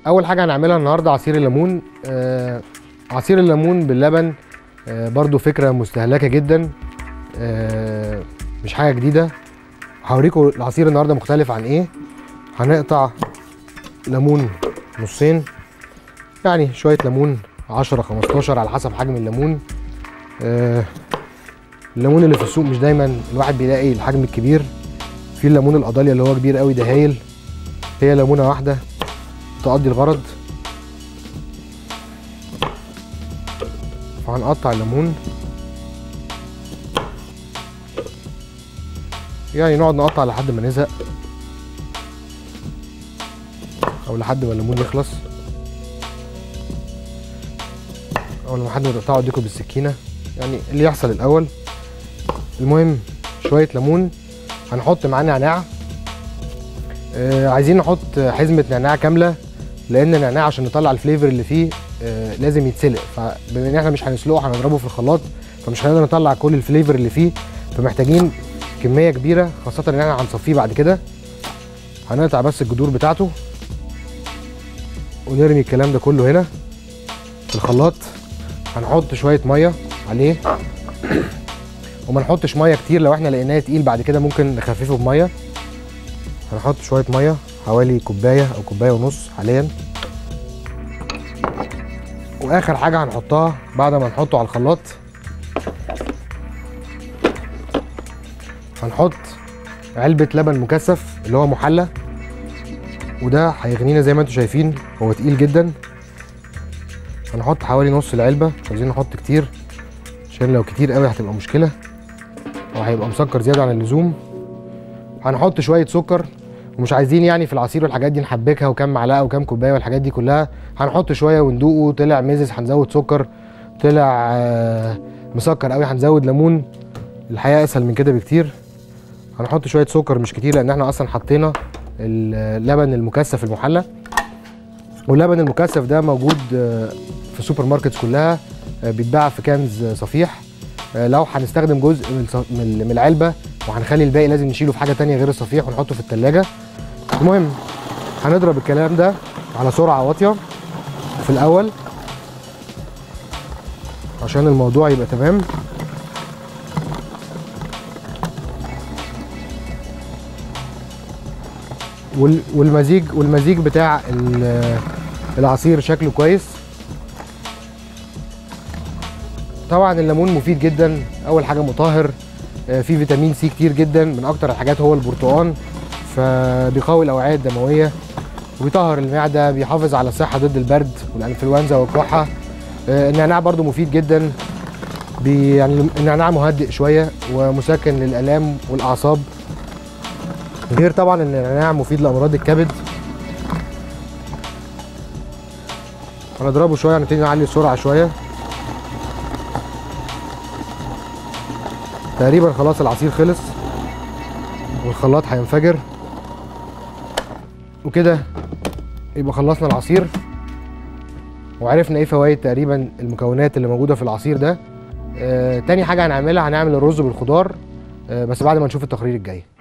اول حاجه هنعملها النهارده عصير الليمون آه عصير الليمون باللبن آه برضو فكره مستهلكه جدا آه مش حاجه جديده هوريكم العصير النهارده مختلف عن ايه هنقطع ليمون نصين يعني شويه ليمون 10 15 على حسب حجم الليمون آه الليمون اللي في السوق مش دايما الواحد بيلاقي الحجم الكبير في الليمون القضاليا اللي هو كبير قوي ده هايل هي ليمونه واحده تقضي الغرض فهنقطع الليمون يعني نقعد نقطع لحد ما نزهق او لحد ما الليمون يخلص او لما حد ما تقطعه اديكوا بالسكينه يعني اللي يحصل الاول المهم شويه ليمون هنحط معاه نعناع آه عايزين نحط حزمه نعناع كامله لان النعناع عشان نطلع الفليفر اللي فيه آه لازم يتسلق فبما ان احنا مش هنسلقه هنضربه في الخلاط فمش هنقدر نطلع كل الفليفر اللي فيه فمحتاجين كميه كبيره خاصه ان احنا هنصفيه بعد كده هنقطع بس الجذور بتاعته ونرمي الكلام ده كله هنا في الخلاط هنحط شويه ميه عليه وما نحطش ميه كتير لو احنا لقيناه تقيل بعد كده ممكن نخففه بميه هنحط شويه ميه حوالي كوبايه او كوبايه ونص حاليا واخر حاجه هنحطها بعد ما نحطه على الخلاط هنحط علبه لبن مكثف اللي هو محلى وده هيغنينا زي ما انتم شايفين هو تقيل جدا هنحط حوالي نص العلبه مش عايزين نحط كتير عشان لو كتير قوي هتبقى مشكله وهيبقى مسكر زياده عن اللزوم هنحط شويه سكر ومش عايزين يعني في العصير والحاجات دي نحبكها وكام معلقه وكام كوبايه والحاجات دي كلها هنحط شويه وندوقه طلع مزز هنزود سكر طلع آه مسكر قوي هنزود ليمون الحقيقه اسهل من كده بكتير هنحط شويه سكر مش كتير لان احنا اصلا حطينا اللبن المكثف المحلى واللبن المكثف ده موجود في السوبر ماركتس كلها بيتباع في كنز صفيح لو هنستخدم جزء من العلبه وهنخلي الباقي لازم نشيله في حاجه تانية غير الصفيح ونحطه في التلاجة المهم هنضرب الكلام ده على سرعه واطيه في الاول عشان الموضوع يبقى تمام والمزيج والمزيج بتاع العصير شكله كويس طبعا الليمون مفيد جدا اول حاجه مطهر فيه فيتامين سي كتير جدا من اكتر الحاجات هو البرتقال فبيقوي الاوعيه الدمويه وبيطهر المعده بيحافظ على الصحه ضد البرد والانفلونزا والكحه النعناع برده مفيد جدا بي يعني النعناع مهدئ شويه ومسكن للالام والاعصاب غير طبعا ان النعناع مفيد لامراض الكبد هنضربه شويه هنبتدي نعلي السرعه شويه تقريبا خلاص العصير خلص والخلاط هينفجر وكده يبقى خلصنا العصير وعرفنا ايه فوائد تقريبا المكونات اللي موجوده في العصير ده آه تاني حاجه هنعملها هنعمل الرز بالخضار آه بس بعد ما نشوف التقرير الجاي